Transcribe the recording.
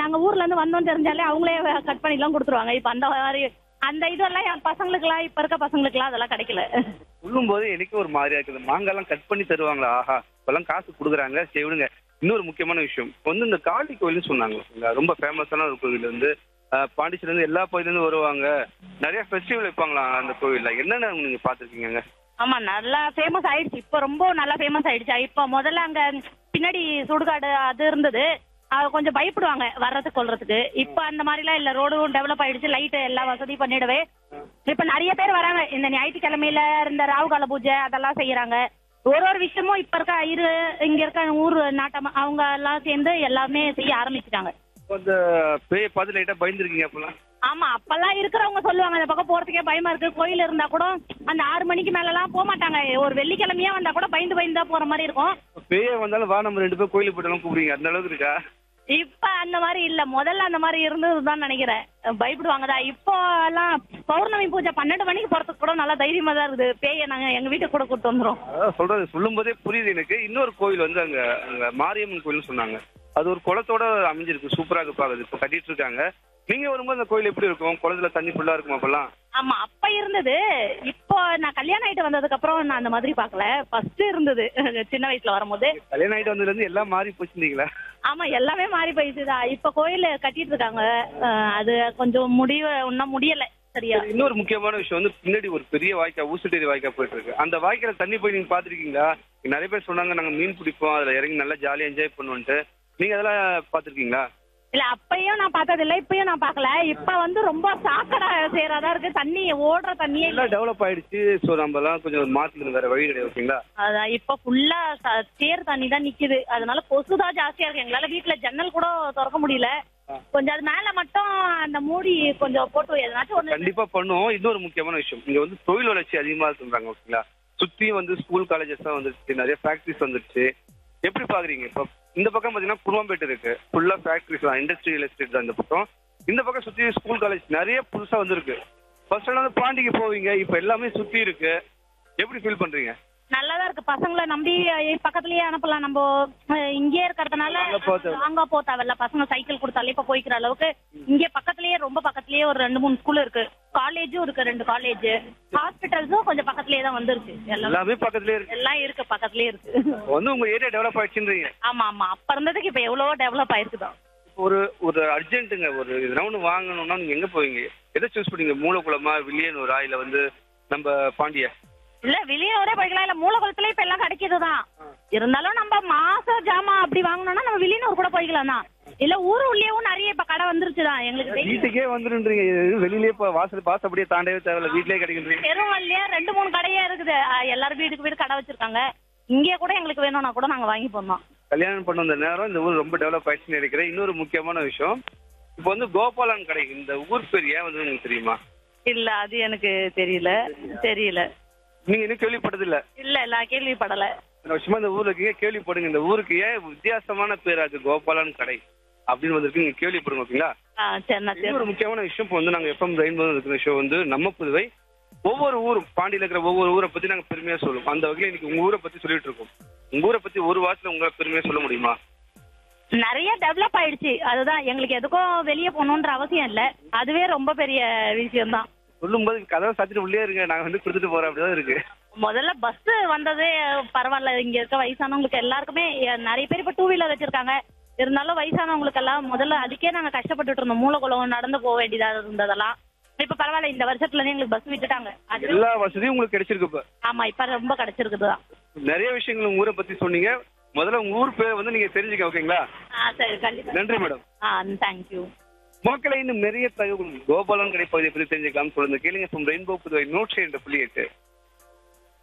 நாங்க ஊர்ல இருந்து வந்தோம் தெரிஞ்சாலே அவங்களே கட் பண்ணி எல்லாம் கொடுத்துருவாங்க இப்ப அந்த மாதிரி அந்த இதெல்லாம் என் பசங்களுக்குலாம் இப்ப இருக்க பசங்களுக்குலாம் அதெல்லாம் கிடைக்கல சொல்லும்போது எனக்கு ஒரு மாதிரியா இருக்குது மாங்காய்லாம் கட் பண்ணி தருவாங்களா ஆஹா இப்பெல்லாம் காசு கொடுக்குறாங்க சரி விடுங்க இன்னொரு முக்கியமான விஷயம் இப்போ வந்து இந்த காளி கோயில்னு சொன்னாங்க ஓகேங்களா? ரொம்ப ஃபேமஸான ஒரு கோவில் வந்து அஹ், பாண்டிச்சேரில இருந்து எல்லா பகுதியிலேருந்து வருவாங்க நிறைய ஃபெஸ்டிவல் வைப்பாங்களா அந்த கோவில்ல என்னென்ன நீங்க பார்த்துருக்கீங்க ஆமா நல்லா ஃபேமஸ் ஆயிடுச்சு இப்ப ரொம்ப நல்லா ஃபேமஸ் ஆயிடுச்சு இப்ப முதல்ல அங்க பின்னாடி சுடுகாடு அது இருந்தது அது கொஞ்சம் பயப்படுவாங்க வர்றதுக்கு கொள்றதுக்கு இப்ப அந்த மாதிரிலாம் இல்ல ரோடும் டெவலப் ஆயிடுச்சு லைட் எல்லா வசதி பண்ணிடவே இப்ப நிறைய பேர் வராங்க இந்த ஞாயிற்றுக்கிழமையில இந்த ராவுகால பூஜை அதெல்லாம் செய்யறாங்க ஒரு ஒரு விஷயமும் இப்ப இருக்க இரு இங்க இருக்க ஊர் நாட்டம் அவங்க எல்லாம் சேர்ந்து எல்லாமே செய்ய ஆரம்பிச்சிட்டாங்க அந்த பேயை பார்த்து லைட்டாக பயந்துருக்கீங்க அப்பெல்லாம் ஆமா அப்பெல்லாம் இருக்கிறவங்க சொல்லுவாங்க அந்த பக்கம் போறதுக்கே பயமா இருக்கு கோயில் இருந்தா கூட அந்த ஆறு மணிக்கு மேல எல்லாம் போக மாட்டாங்க ஒரு வெள்ளிக்கிழமையா வந்தா கூட பயந்து பயந்து தான் போற மாதிரி இருக்கும் பேயே வந்தாலும் வா நம்ம ரெண்டு பேரும் கோயிலுக்கு போயிட்டாலும் கூப்பிடுங்க அந்த அளவுக்கு இருக்கா இப்ப அந்த மாதிரி இல்ல முதல்ல அந்த மாதிரி இருந்ததுதான் நினைக்கிறேன் பயப்படுவாங்க தான் இப்போ எல்லாம் பௌர்ணமி பூஜை பன்னெண்டு மணிக்கு போறதுக்கு கூட நல்லா தைரியமா தான் இருக்குது பேய நாங்க எங்க வீட்டுக்கு கூட கூட்டு வந்துரும் அதான் சொல்றது சொல்லும் போதே புரியுது எனக்கு இன்னொரு கோவில் வந்து அங்க அங்க மாரியம்மன் கோயில்னு சொன்னாங்க அது ஒரு குளத்தோட அமைஞ்சிருக்கு சூப்பரா இருக்கு பாக்குது இப்போ கட்டிட்டு இருக்காங்க நீங்க வரும்போது அந்த கோயில் எப்படி இருக்கும் குளத்துல தண்ணி ஃபுல்லா இருக்குமா அப்பெல்லாம் ஆமா அப்ப இருந்தது இப்போ நான் கல்யாணம் ஆயிட்டு வந்ததுக்கு அப்புறம் நான் அந்த மாதிரி பார்க்கல ஃபர்ஸ்ட் இருந்தது சின்ன வயசுல வரும்போது கல்யாணம் ஆயிட்டு வந்ததுல இருந்து எல்லாம் மாறி போச்சுருந்தீங்களா ஆமா எல்லாமே மாறி போயிடுச்சுதான் இப்ப கோயில் கட்டிட்டு இருக்காங்க அஹ் அது கொஞ்சம் முடிவு இன்னும் முடியல சரியா இன்னொரு முக்கியமான விஷயம் வந்து பின்னாடி ஒரு பெரிய வாய்க்கா ஊசுட்டேரி வாய்க்கா போயிட்டு இருக்கு அந்த வாய்க்கால தண்ணி போய் நீங்க பாத்திருக்கீங்களா நிறைய பேர் சொன்னாங்க நாங்க மீன் பிடிப்போம் அதுல இறங்கி நல்லா ஜாலியா என்ஜாய் பண்ணுவோன்ட்டு நீங்க அதெல்லாம் பாத்திருக்கீங்களா இல்ல அப்பயும் நான் பார்த்தது இல்ல இப்பயும் நான் பார்க்கல இப்ப வந்து ரொம்ப சாக்கடை சேராதா இருக்கு தண்ணி ஓடுற தண்ணியே இல்ல எல்லாம் டெவலப் ஆயிடுச்சு சோ நம்ம எல்லாம் கொஞ்சம் மாத்திக்கணும் வேற வழி கிடையாது ஓகேங்களா அதான் இப்ப ஃபுல்லா சேர் தண்ணி தான் நிக்குது அதனால கொசு தான் ஜாஸ்தியா இருக்கு எங்களால வீட்டுல ஜன்னல் கூட திறக்க முடியல கொஞ்சம் அது மேல மட்டும் அந்த மூடி கொஞ்சம் போட்டு எதனாச்சும் ஒண்ணு கண்டிப்பா பண்ணுவோம் இன்னொரு முக்கியமான விஷயம் இங்க வந்து தொழில் வளர்ச்சி அதிகமா சொல்றாங்க ஓகேங்களா சுத்தியும் வந்து ஸ்கூல் காலேஜஸ் தான் வந்துருச்சு நிறைய ஃபேக்டரிஸ் வந்துருச்சு எப்படி பாக்குறீங்க இப்போ இந்த பக்கம் பாத்தீங்கன்னா குருவாம்பேட்டு இருக்கு ஃபுல்லா ஃபேக்டரிஸ் தான் இண்டஸ்ட்ரியல் எஸ்டேட் தான் இந்த பக்கம் இந்த பக்கம் சுத்தி ஸ்கூல் காலேஜ் நிறைய புதுசா வந்திருக்கு ஃபர்ஸ்ட் எல்லாம் வந்து பாண்டிக்கு போவீங்க இப்போ எல்லாமே சுத்தி இருக்கு எப்படி ஃபீல் பண்றீங்க நல்லாதான் இருக்கு பசங்களை நம்பி அஹ், பக்கத்துலயே அனுப்பலாம் நம்ம அஹ், இங்கேயே இருக்கிறதுனால அங்க போக தேவை. அங்க போ தேவையில்ல பசங்க சைக்கிள் கொடுத்தாலே இப்ப போய்க்கிற அளவுக்கு இங்க பக்கத்துலயே ரொம்ப பக்கத்துலயே ஒரு ரெண்டு மூணு ஸ்கூல் இருக்கு காலேஜும் இருக்கு ரெண்டு காலேஜ் ஹாஸ்பிட்டல்ஸும் கொஞ்சம் பக்கத்துலயே தான் வந்துருச்சு எல்லாம் எல்லாமே பக்கத்துலயே இருக்கு எல்லாம் இருக்கு பக்கத்துலயே இருக்கு இப்போ வந்து உங்க ஏரியா டெவலப் ஆயிடுச்சுன்றீங்க ஆமா ஆமா அப்ப இருந்ததுக்கு இப்ப எவ்வளவோ டெவலப் ஆயிருக்குதான் இப்போ ஒரு ஒரு அர்ஜென்ட்டுங்க ஒரு எதனா ஒன்று வாங்கணும்னா நீங்க எங்க போவீங்க எதை சூஸ் பண்ணீங்க மூலக்குளமா வில்லியனூரா இல்ல வந்து நம்ம பாண்டியா இல்ல வெளியூரே போய்க்கலாம் இல்ல மூலகுளத்துல இப்ப எல்லாம் கிடைக்குதுதான் இருந்தாலும் நம்ம மாசம் ஜாமான் அப்படி வாங்கணும்னா நம்ம வெளியூர் கூட போய்க்கலாம் தான் இல்ல ஊரு உள்ளேயும் நிறைய இப்ப கடை வந்துருச்சுதான் எங்களுக்கு தெரியும் வீட்டுக்கே வந்துருன்றீங்க இது வெளியிலே இப்போ வாசல் பாஸ் அப்படியே தாண்டவே தேவையில்ல வீட்லயே கிடைக்கின்றீங்க பெருவல்லியா ரெண்டு மூணு கடையே இருக்குது அஹ் எல்லாரும் வீட்டுக்கு வீடு கடை வச்சிருக்காங்க இங்கே கூட எங்களுக்கு வேணும்னா கூட நாங்க வாங்கி போனோம் கல்யாணம் பண்ண வந்த நேரம் இந்த ஊர் ரொம்ப டெவலப் ஆயிடுச்சுன்னு நினைக்கிறேன் இன்னொரு முக்கியமான விஷயம் இப்போ வந்து கோபாலன் கடை இந்த ஊர் பேர் ஏன் வந்து உங்களுக்கு தெரியுமா இல்ல அது எனக்கு தெரியல தெரியல நீங்க இன்னும் கேள்விப்பட்டது இல்ல இல்ல நான் கேள்விப்படல இந்த வருஷமா இந்த ஊர்ல இருக்கீங்க கேள்விப்படுங்க இந்த ஊருக்கு ஏன் வித்தியாசமான பேர் அது கோபாலன் கடை அப்படின்னு வந்திருக்கு நீங்க கேள்விப்படுங்க ஓகேங்களா ஆ சரி நான் இன்னொரு முக்கியமான விஷயம் இப்போ வந்து நாங்க எஃப்எம் ரெயின்போ இருக்கிற ஷோ வந்து நம்ம புதுவை ஒவ்வொரு ஊரும் பாண்டியில இருக்கிற ஒவ்வொரு ஊரை பத்தி நாங்க பெருமையா சொல்லுவோம் அந்த வகையில இன்னைக்கு உங்க ஊரை பத்தி சொல்லிட்டு இருக்கோம் உங்க ஊரை பத்தி ஒரு வாரத்துல உங்களால பெருமையா சொல்ல முடியுமா நிறைய டெவலப் ஆயிடுச்சு அதுதான் எங்களுக்கு எதுக்கும் வெளியே போகணுன்ற அவசியம் இல்ல அதுவே ரொம்ப பெரிய விஷயம் தான் சொல்லும் போது கதவை சாத்திட்டு உள்ளே இருங்க நாங்க வந்து கொடுத்துட்டு போறோம் அப்படிதான் இருக்கு முதல்ல பஸ் வந்ததே பரவாயில்ல இங்க இருக்க வயசானவங்களுக்கு எல்லாருக்குமே எ- நிறைய பேர் இப்ப டூ வீலர் வச்சிருக்காங்க இருந்தாலும் வயசானவங்களுக்கு எல்லாம் முதல்ல அதுக்கே நாங்க கஷ்டப்பட்டுட்டு இருந்தோம் மூலகுளம் நடந்து போக வேண்டியதா இருந்ததெல்லாம் இப்ப பரவாயில்ல இந்த வருஷத்துல இருந்து எங்களுக்கு பஸ் விட்டுட்டாங்க அது எல்லா வசதியும் உங்களுக்கு கிடைச்சிருக்கு இப்ப ஆமா இப்ப ரொம்ப கிடைச்சிருக்குதுதான் நிறைய விஷயங்கள் உங்க ஊரை பத்தி சொன்னீங்க முதல்ல உங்க ஊர் பேர் வந்து நீங்க தெரிஞ்சுக்க ஓகேங்களா ஆ சரி கண்டிப்பா நன்றி மேடம் ஆ தேங்க்யூ மக்களை இன்னும் நிறைய தகவல் கோபாலன் கடை பகுதியை பத்தி தெரிஞ்சுக்கலாம் சொல்லுங்க கேளுங்க ரெயின்போ புதுவை நூற்றி என்ற புள்ளி எட்டு